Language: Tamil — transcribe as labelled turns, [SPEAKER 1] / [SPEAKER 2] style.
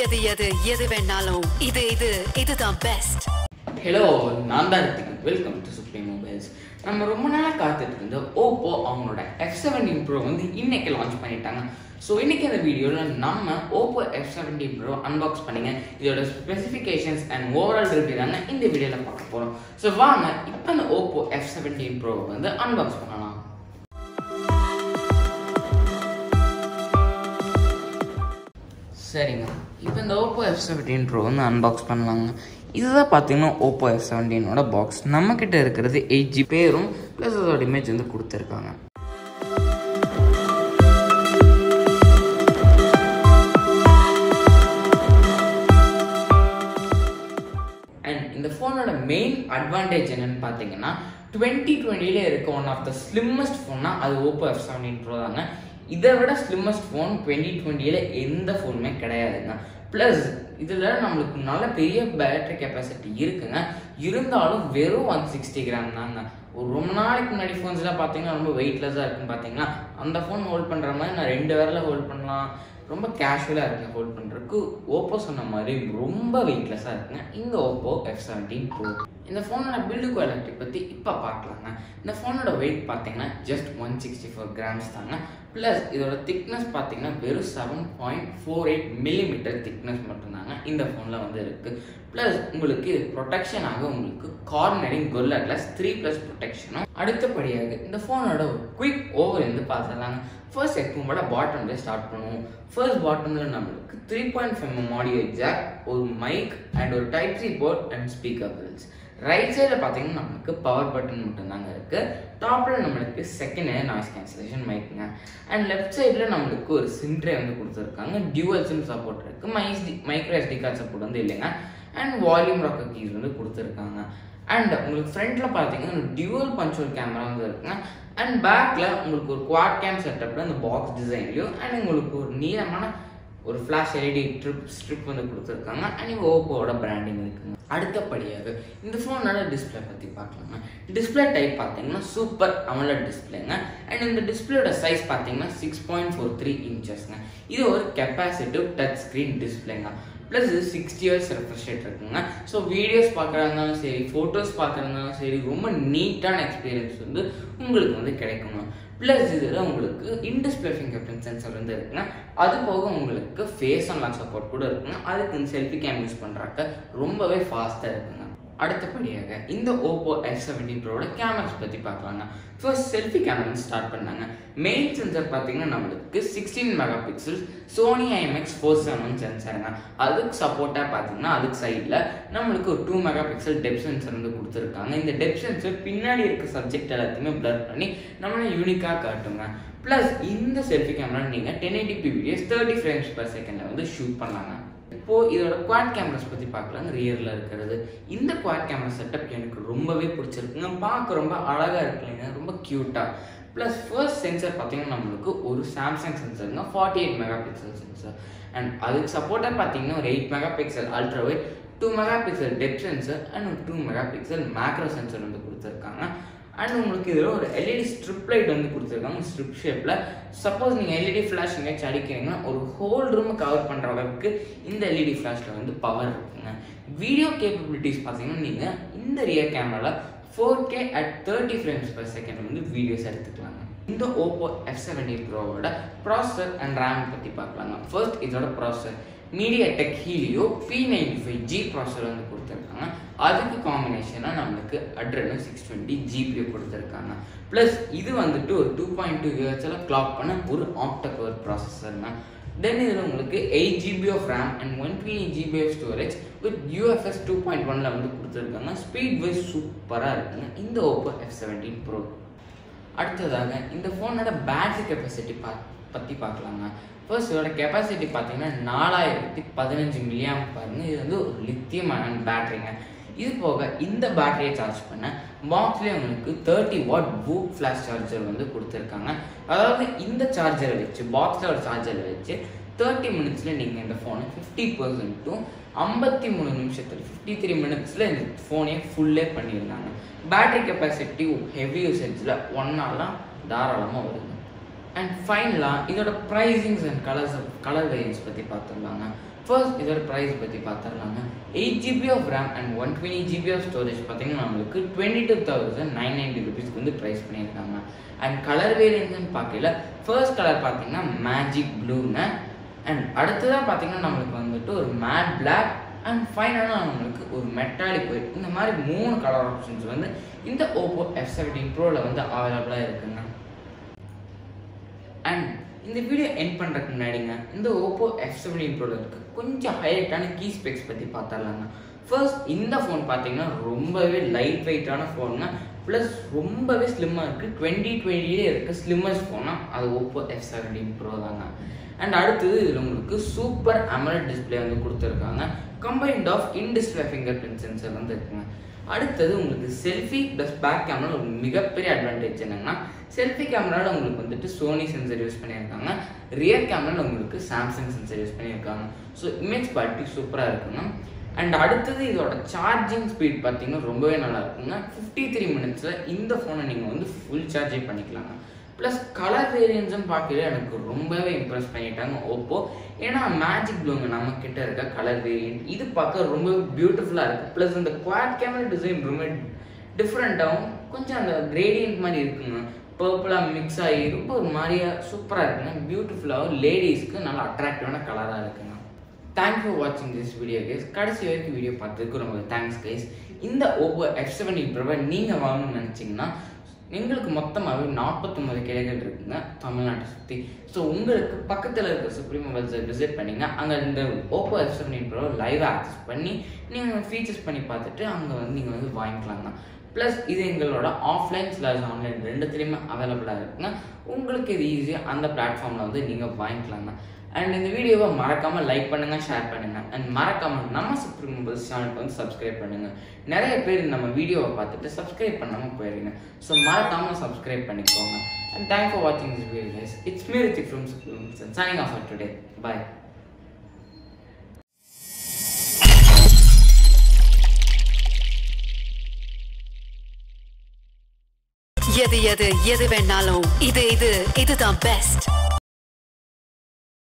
[SPEAKER 1] எது எது எது வேணாலும் இது இது இதுதான் பெஸ்ட்
[SPEAKER 2] ஹலோ நான் தான் Hrithik welcome to Supreme Mobiles நம்ம ரொம்ப நாளாக காத்துட்டு இருந்த ஓப்போ அவங்களோட எஃப் செவன்டீன் ப்ரோ வந்து இன்னைக்கு லான்ச் பண்ணிட்டாங்க ஸோ இன்னைக்கு இந்த வீடியோவில் நம்ம Oppo F seventeen pro unbox பண்ணுங்க இதோட ஸ்பெசிஃபிகேஷன்ஸ் அண்ட் ஓவரால் ரிவ்யூ தாங்க இந்த வீடியோவில் பார்க்க போகிறோம் ஸோ வாங்க இப்போ இந்த ஓப்போ எஃப் செவன்டீன் ப்ரோ வந்து அன்பாக்ஸ் பண்ணலாம் சரிங்க இப்போ இந்த ஓப்போ எஃப் செவன்டீன் ப்ரோ வந்து அன்பாக்ஸ் பண்ணலாங்க இதுதான் பார்த்தீங்கன்னா ஓப்போ எஃப் செவன்டீனோட பாக்ஸ் நம்மக்கிட்ட இருக்கிறது எயிட் ஜி பேரும் ப்ளஸ் அதோட இமேஜ் வந்து கொடுத்துருக்காங்க அண்ட் இந்த ஃபோனோட மெயின் அட்வான்டேஜ் என்னன்னு பார்த்தீங்கன்னா டுவெண்ட்டி டுவெண்ட்டியில் இருக்க ஒன் ஆஃப் த ஸ்லிம்மஸ்ட் ஃபோன்னா அது ஓப்போ எஃப் செவன்டீன் ப்ரோ தாங்க இதை விட ஸ்லிம்மஸ்ட் ஃபோன் டுவெண்ட்டி டுவெண்ட்டியில் எந்த ஃபோனுமே கிடையாதுங்க ப்ளஸ் இதில் நம்மளுக்கு நல்ல பெரிய பேட்டரி கெப்பாசிட்டி இருக்குங்க இருந்தாலும் வெறும் ஒன் சிக்ஸ்டி கிராம் தாங்க ஒரு ரொம்ப நாளைக்கு முன்னாடி ஃபோன்ஸ்லாம் பார்த்தீங்கன்னா ரொம்ப வெயிட்லெஸ்ஸாக இருக்குன்னு பார்த்தீங்கன்னா அந்த ஃபோன் ஹோல்ட் பண்ணுற மாதிரி நான் ரெண்டு விரல ஹோல்ட் பண்ணலாம் ரொம்ப கேஷுவலாக இருக்குங்க ஹோல்ட் பண்ணுறதுக்கு ஓப்போ சொன்ன மாதிரி ரொம்ப வெயிட்லெஸ்ஸாக இருக்குங்க இந்த ஓப்போ எஃப் செவன்டீன் ப்ரோ இந்த ஃபோனோட பில்டு குவாலிட்டி பற்றி இப்போ பார்க்கலாங்க இந்த ஃபோனோட வெயிட் பார்த்தீங்கன்னா just one sixty four grams தாங்க ப்ளஸ் இதோட திக்னஸ் பார்த்தீங்கன்னா வெறும் seven point four eight millimeter thickness மட்டும்தாங்க இந்த ஃபோனில் வந்து இருக்குது ப்ளஸ் உங்களுக்கு இது ப்ரொடெக்ஷனாக உங்களுக்கு கார்னரிங் கொல்லா கிளாஸ் த்ரீ ப்ளஸ் ப்ரொடெக்ஷனும் அடுத்தபடியாக இந்த ஃபோனோட ஒரு குயிக் ஓவர் வந்து பார்த்துடலாங்க ஃபர்ஸ்ட் எப்பவும் கூட பாட்டம்ல ஸ்டார்ட் பண்ணுவோம் ஃபர்ஸ்ட் பாட்டம்ல நம்மளுக்கு three point five audio jack ஒரு மைக் அண்ட் ஒரு type C port and speaker grills right சைடில் பார்த்தீங்கன்னா நம்மளுக்கு பவர் பட்டன் மட்டும்தாங்க இருக்குது டாப்பில் நம்மளுக்கு செகண்ட் நாய்ஸ் கேன்சலேஷன் மைக்குங்க அண்ட் லெஃப்ட் சைடில் நம்மளுக்கு ஒரு சிம் ட்ரே வந்து கொடுத்துருக்காங்க டியூவல் சிம் சப்போர்ட் இருக்குது மைஸ்டி மைக்ரோ எஸ்டி கார்டு சப்போர்ட் வந்து இல்லைங்க அண்ட் வால்யூம் ராக்கர் கீஸ் வந்து கொடுத்துருக்காங்க அண்ட் உங்களுக்கு ஃப்ரண்ட்டில் பார்த்தீங்கன்னா டியூவல் பஞ்சுவல் கேமரா வந்து இருக்குங்க அண்ட் பேக்கில் உங்களுக்கு ஒரு குவாட் கேம் செட்டப்பில் அந்த பாக்ஸ் டிசைன்லையும் அண்ட் உங்களுக்கு ஒரு நீளமான ஒரு ஃப்ளாஷ் எல்இடி ட்ரிப் ஸ்ட்ரிப் வந்து கொடுத்துருக்காங்க அண்ட் ஓப்போவோட பிராண்டிங் இருக்குங்க அடுத்தபடியாக இந்த ஃபோனோட டிஸ்பிளே பற்றி பார்க்கலாங்க டிஸ்பிளே டைப் பார்த்தீங்கன்னா சூப்பர் அமலட் டிஸ்பிளேங்க அண்ட் இந்த டிஸ்பிளேயோட சைஸ் பார்த்தீங்கன்னா சிக்ஸ் பாயிண்ட் ஃபோர் த்ரீ இன்ச்சஸ்ங்க இது ஒரு கெப்பாசிட்டிவ் டச் ஸ்க்ரீன் டிஸ்பிளேங்க ப்ளஸ் இது சிக்ஸ்டி இயர்ஸ் ரெஃப்ரெஷ் ரேட் இருக்குங்க ஸோ வீடியோஸ் பார்க்குறதுனாலும் சரி ஃபோட்டோஸ் பார்க்குறதுனாலும் சரி ரொம்ப நீட்டான எக்ஸ்பீரியன்ஸ் வந்து உங்களுக்கு வந்து கிடைக்குங்க ப்ளஸ் இதில் உங்களுக்கு இன்டிஸ்பிளே ஃபிங்கர் பிரிண்ட் சென்சர் வந்து இருக்குங்க அது போக உங்களுக்கு ஃபேஸ் அன்லாக் சப்போர்ட் கூட இருக்குங்க அதுக்கு செல்ஃபி கேம் யூஸ் பண்ணுறாக்க ரொம்பவே ஃபாஸ்ட்டாக இருக்குங்க அடுத்தபடியாக இந்த ஓப்போ எஸ் செவன்டீன் ப்ரோட கேமராஸ் பற்றி பார்க்கலாங்க ஃபர்ஸ்ட் செல்ஃபி கேமரா ஸ்டார்ட் பண்ணாங்க மெயின் சென்சர் பார்த்தீங்கன்னா நம்மளுக்கு sixteen mega pixels Sony IMX four seven சென்சருங்க அதுக்கு சப்போர்ட்டாக பார்த்தீங்கன்னா அதுக்கு சைடில் நம்மளுக்கு ஒரு two mega pixel depth sensor வந்து கொடுத்துருக்காங்க இந்த டெப் சென்சர் பின்னாடி இருக்க சப்ஜெக்ட் எல்லாத்தையுமே பிளர் பண்ணி நம்மளை யூனிக்காக காட்டுங்க ப்ளஸ் இந்த செல்ஃபி கேமரா நீங்கள் ten eighty videos thirty frames per செகண்டில் வந்து ஷூட் பண்ணலாங்க இப்போ இதோட குவாட் கேமராஸ் பற்றி பார்க்கலாம் ரியரில் இருக்கிறது இந்த குவாட் கேமரா செட்டப் எனக்கு ரொம்பவே பிடிச்சிருக்குங்க பார்க்க ரொம்ப அழகாக இருக்குல்லைங்க ரொம்ப க்யூட்டாக ப்ளஸ் ஃபர்ஸ்ட் சென்சர் பார்த்தீங்கன்னா நம்மளுக்கு ஒரு சாம்சங் சென்சருங்க forty eight mega pixel sensor and அதுக்கு சப்போர்ட்டாக பார்த்தீங்கன்னா ஒரு eight mega pixel ultra wide two mega pixel depth sensor and ஒரு two mega pixel macro sensor வந்து கொடுத்துருக்காங்க அண்ட் உங்களுக்கு இதில் ஒரு எல்இடி ஸ்ட்ரிப் லைட் வந்து கொடுத்துருக்காங்க ஸ்ட்ரிப் ஷேப்பில் சப்போஸ் நீங்கள் எல்இடி ஃப்ளாஷ் எங்கேயாச்சும் அடிக்கிறீங்கன்னா ஒரு ஹோல் ரூம் கவர் பண்ணுற அளவுக்கு இந்த எல்இடி ஃப்ளாஷில் வந்து பவர் இருக்குங்க வீடியோ கேப்பபிலிட்டிஸ் பார்த்தீங்கன்னா நீங்கள் இந்த ரியர் கேமராவில் four K at thirty frames per second வந்து வீடியோஸ் எடுத்துக்கலாங்க இந்த ஓப்போ எஃப் செவன்டி ப்ரோவோட ப்ராசஸர் அண்ட் ரேம் பற்றி பார்க்கலாங்க ஃபர்ஸ்ட் இதோட processor MediaTek Helio P ninety five G processor வந்து கொடுத்துருக்காங்க அதுக்கு காம்பினேஷனாக நம்மளுக்கு அட்ரனோ சிக்ஸ் டுவெண்ட்டி ஜிபியூ கொடுத்துருக்காங்க ப்ளஸ் இது வந்துட்டு ஒரு டூ பாயிண்ட் டூ இயர்ஸில் கிளாக் பண்ண ஒரு ஆப்டகோர் ப்ராசஸர்ங்க தென் இதில் உங்களுக்கு eight GB of RAM and one twenty eight GB of storage with UFS two point ஒனில் வந்து கொடுத்துருக்காங்க ஸ்பீட் வைஸ் சூப்பராக இருக்குங்க இந்த ஓப்போ எஃப் செவன்டீன் ப்ரோ அடுத்ததாக இந்த ஃபோனோட பேட்டரி கெப்பாசிட்டி பா பற்றி பார்க்கலாங்க ஃபர்ஸ்ட் இதோட கெப்பாசிட்டி பார்த்தீங்கன்னா நாலாயிரத்தி பதினஞ்சு மில்லியாம் பாருங்க இது வந்து ஒரு லித்தியம் அயன் பேட்டரிங்க இது போக இந்த பேட்டரியை சார்ஜ் பண்ண பாக்ஸ்லேயே உங்களுக்கு தேர்ட்டி வாட் பூக் ஃப்ளாஷ் சார்ஜர் வந்து கொடுத்துருக்காங்க அதாவது இந்த சார்ஜரை வச்சு பாக்ஸில் ஒரு சார்ஜரை வச்சு தேர்ட்டி மினிட்ஸில் நீங்கள் இந்த ஃபோனை ஃபிஃப்டி பர்சன்ட்டும் ஐம்பத்தி மூணு நிமிஷத்தில் ஃபிஃப்டி த்ரீ மினிட்ஸில் இந்த ஃபோனே ஃபுல்லே பண்ணியிருந்தாங்க பேட்டரி கெப்பாசிட்டி ஹெவி யூசேஜில் ஒன் ஹவர்லாம் தாராளமாக வருது அண்ட் ஃபைனலாக இதோட pricings and colours colour variance பற்றி பார்த்துடலாங்க ஃபர்ஸ்ட் இதோட ப்ரைஸ் பற்றி பார்த்துடலாங்க eight GB of RAM and one twenty GB of storage பார்த்தீங்கன்னா நம்மளுக்கு twenty two thousand nine ninety ருபீஸ்க்கு வந்து ப்ரைஸ் பண்ணியிருக்காங்க அண்ட் கலர் வேரியன்ட்னு பார்க்கல ஃபர்ஸ்ட் கலர் பார்த்தீங்கன்னா மேஜிக் ப்ளூங்க அண்ட் அடுத்ததாக பார்த்தீங்கன்னா நம்மளுக்கு வந்துட்டு ஒரு மேட் பிளாக் அண்ட் ஃபைனலாக நம்மளுக்கு ஒரு மெட்டாலிக் ஒயிட் இந்த மாதிரி மூணு கலர் ஆப்ஷன்ஸ் வந்து இந்த ஓப்போ எஃப் செவன்டீன் ப்ரோவில் வந்து அவைலபிளாக இருக்குங்க அண்ட் இந்த வீடியோ என் பண்ணுறதுக்கு முன்னாடிங்க இந்த ஓப்போ எஃப் செவன்டீன் ப்ரோவில் இருக்க கொஞ்சம் ஹைலைட்டான கீ ஸ்பெக்ஸ் பற்றி பார்த்துடலாங்க ஃபர்ஸ்ட் இந்த ஃபோன் பார்த்தீங்கன்னா ரொம்பவே லைட் வெயிட்டான ஃபோனுங்க ப்ளஸ் ரொம்பவே ஸ்லிம்மாக இருக்குது டுவெண்ட்டி டுவெண்ட்டிலே இருக்க ஸ்லிம்மஸ்ட் ஃபோனாக அது ஓப்போ எஃப் செவன்டீன் ப்ரோ தாங்க அண்ட் அடுத்தது இதில் உங்களுக்கு சூப்பர் அமலட் டிஸ்பிளே வந்து கொடுத்துருக்காங்க combined of in display finger print sensor வந்து இருக்குங்க அடுத்தது உங்களுக்கு செல்ஃபி ப்ளஸ் பேக் கேமரா ஒரு மிகப்பெரிய அட்வான்டேஜ் என்னன்னா செல்ஃபி கேமராவில் உங்களுக்கு வந்துட்டு சோனி சென்சர் யூஸ் பண்ணியிருக்காங்க ரியர் கேமராவில் உங்களுக்கு சாம்சங் சென்சர் யூஸ் பண்ணியிருக்காங்க ஸோ இமேஜ் குவாலிட்டி சூப்பராக இருக்குங்க அண்ட் அடுத்தது இதோட சார்ஜிங் ஸ்பீட் பார்த்தீங்கன்னா ரொம்பவே நல்லா இருக்குங்க ஃபிஃப்டி த்ரீ மினிட்ஸில் இந்த ஃபோனை நீங்கள் வந்து ஃபுல் சார்ஜே பண்ணிக்கலாங்க ப்ளஸ் கலர் வேரியன்ஸும் பார்க்கல எனக்கு ரொம்பவே இம்ப்ரெஸ் பண்ணிட்டாங்க ஓப்போ ஏன்னா மேஜிக் ப்ளூங்க நம்ம கிட்ட இருக்க கலர் வேரியன்ட் இது பார்க்க ரொம்ப பியூட்டிஃபுல்லாக இருக்குது ப்ளஸ் இந்த குவாட் கேமரா டிசைன் ரொம்ப டிஃப்ரெண்ட்டாகவும் கொஞ்சம் அந்த கிரேடியன்ட் மாதிரி இருக்குங்க பர்பிளாக மிக்ஸ் ஆகி ரொம்ப ஒரு மாதிரியா சூப்பராக இருக்குங்க பியூட்டிஃபுல்லாகவும் லேடிஸ்க்கு நல்ல அட்ராக்டிவான கலராக இருக்குங்க தேங்க்ஸ் ஃபார் வாட்சிங் திஸ் வீடியோ கைஸ் கடைசி வரைக்கும் வீடியோ பார்த்ததுக்கு ரொம்ப தேங்க்ஸ் கைஸ் இந்த ஓப்போ எஃப் செவன் ப்ரோவை நீங்கள் வாங்கணும்னு நினச்சிங்கன்னா எங்களுக்கு மொத்தமாகவே நாற்பத்தொம்பது கிளைகள் இருக்குங்க தமிழ்நாட்டை சுற்றி ஸோ உங்களுக்கு பக்கத்தில் இருக்க சுப்ரீம் மொபைல்ஸை விசிட் பண்ணிங்க அங்கே இந்த Oppo F seven pro live access பண்ணி நீங்கள் ஃபீச்சர்ஸ் பண்ணி பார்த்துட்டு அங்கே வந்து நீங்கள் வந்து வாங்கிக்கலாங்க ப்ளஸ் இது எங்களோட ஆஃப்லைன் ஸ்லாஸ் ஆன்லைன் ரெண்டுத்துலேயுமே அவைலபிளாக இருக்குங்க உங்களுக்கு இது ஈஸியாக அந்த பிளாட்ஃபார்மில் வந்து நீங்கள் வாங்கிக்கலாங்க அண்ட் இந்த வீடியோவை மறக்காமல் லைக் பண்ணுங்கள் ஷேர் பண்ணுங்கள் அண்ட் மறக்காமல் நம்ம சுப்ரீம் மொபைல்ஸ் சேனலுக்கு வந்து சப்ஸ்கிரைப் பண்ணுங்கள் நிறைய பேர் நம்ம வீடியோவை பார்த்துட்டு சப்ஸ்கிரைப் பண்ணாமல் போயிருங்க ஸோ மறக்காமல் சப்ஸ்கிரைப் பண்ணிக்கோங்க அண்ட் தேங்க் ஃபார் வாட்சிங் this video guys it's me Hrithik from Supreme signing off today bye
[SPEAKER 1] எது எது எது வேணாலும் இது இது இதுதான் பெஸ்ட்